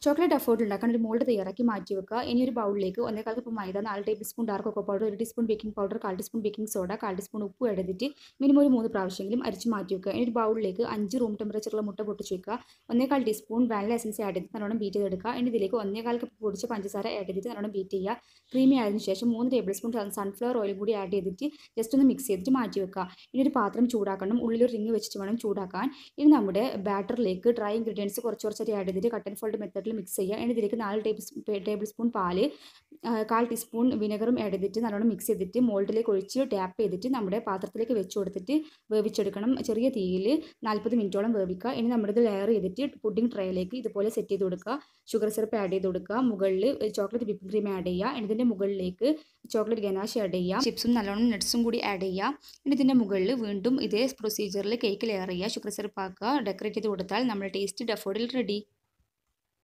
chocolate afford ഉണ്ടാക്കാൻ ഒരു mould തയ്യാറാക്കി മാറ്റി വെക്കുക ഇനി ഒരു ബൗളിലേക്ക് ഒന്നേകാൽ കപ്പ് മൈദ നാല് tablespoon dark cocoa powder ഒരു ടീസ്പൂൺ ബേക്കിംഗ് പൗഡർ കാൽ ടീസ്പൂൺ ബേക്കിംഗ് സോഡ കാൽ ടീസ്പൂൺ ഉപ്പ് എടുത്തിട്ട് മിനിമം ഒരു മൂന്ന് പ്രാവശ്യമെങ്കിലും അരിച്ച് മാറ്റി വെക്കുക ഇനി ഒരു ബൗളിലേക്ക് അഞ്ച് റൂം ടെമ്പറേച്ചറുള്ള മുട്ട പൊട്ടിച്ച് വെക്കുക ഒന്നേകാൽ ടീസ്പൂൺ വാനില എസൻസ് ആഡ് ചെയ്ത് നല്ലോണം ബീറ്റ് ചെയ്തെടുക്കുക ഇനി ഇതിലേക്ക് ഒന്നേകാൽ കപ്പ് പൊടിച്ച പഞ്ചസാര ആഡ് ചെയ്തിട്ട് നല്ലോണം ബീറ്റ് ചെയ്യുക ക്രീമി ആയതിനു ശേഷം മൂന്ന് ടേബിൾ സ്പൂൺ സൺഫ്ലവർ ഓയിൽ കൂടി ആഡ് ചെയ്തിട്ട് ജസ്റ്റ് ഒന്ന് മിക്സ് ചെയ്തിട്ട് മാറ്റി വെക്കുക ഇനി ഒരു പാത്രം ചൂടാക്കണം ഉള്ളിലൊരു റിങ് വെച്ചിട്ട് വേണം ചൂടാക്കാൻ ഇനി നമ്മുടെ ബാറ്ററിലേക്ക് ഡ്രൈ ഇൻഗ്രീഡിയൻസ് കുറച്ച് കുറച്ചായിട്ട് ആഡ് ചെയ്തിട്ട് കട്ട് ആൻഡ് ഫോൾഡ് മെത്തഡിൽ മിക്സ് ചെയ്യുക ഇനി ഇതിലേക്ക് നാല് ടേബിൾ ടേബിൾ സ്പൂൺ പാല് ആ, കാൽ ടീസ്പൂൺ വിനെഗറും ആഡ് ചെയ്തിട്ട് നല്ലോണം മിക്സ് ചെയ്തിട്ട് മോൾഡിലേക്ക് ഒഴിച്ച് ടാപ്പ് ചെയ്തിട്ട് നമ്മുടെ പാത്രത്തിലേക്ക് വെച്ച് കൊടുത്തിട്ട് വേവിച്ചെടുക്കണം ചെറിയ തീയിൽ നാൽപ്പത് മിനിറ്റോളം വേവിക്കുക ഇനി നമ്മുടെ ഇത് ലെയർ ചെയ്തിട്ട് പുഡിംഗ് ട്രേയിലേക്ക് ഇതുപോലെ സെറ്റ് ചെയ്ത് കൊടുക്കുക ഷുഗർ സിറപ്പ് ആഡ് ചെയ്ത് കൊടുക്കുക മുകളിൽ ചോക്ലേറ്റ് വിപ്പിംഗ് ക്രീം ആഡ് ചെയ്യുക ഇനി ഇതിൻ്റെ മുകളിലേക്ക് ചോക്ലേറ്റ് ഗനാഷ് ആഡ് ചെയ്യുക ചിപ്സും നല്ലോണം നട്ട്സും കൂടി ആഡ് ചെയ്യുക ഇനി ഇതിൻ്റെ മുകളിൽ വീണ്ടും ഇതേ പ്രൊസീജിയറിൽ കേക്ക് ലെയർ ചെയ്യുക ഷുഗർ സിറപ്പ് ആക്കുക ഡെക്കറേറ്റ് ചെയ്ത് കൊടുത്താൽ നമ്മുടെ ടേസ്റ്റ് ഡഫോഡിൽ റെഡി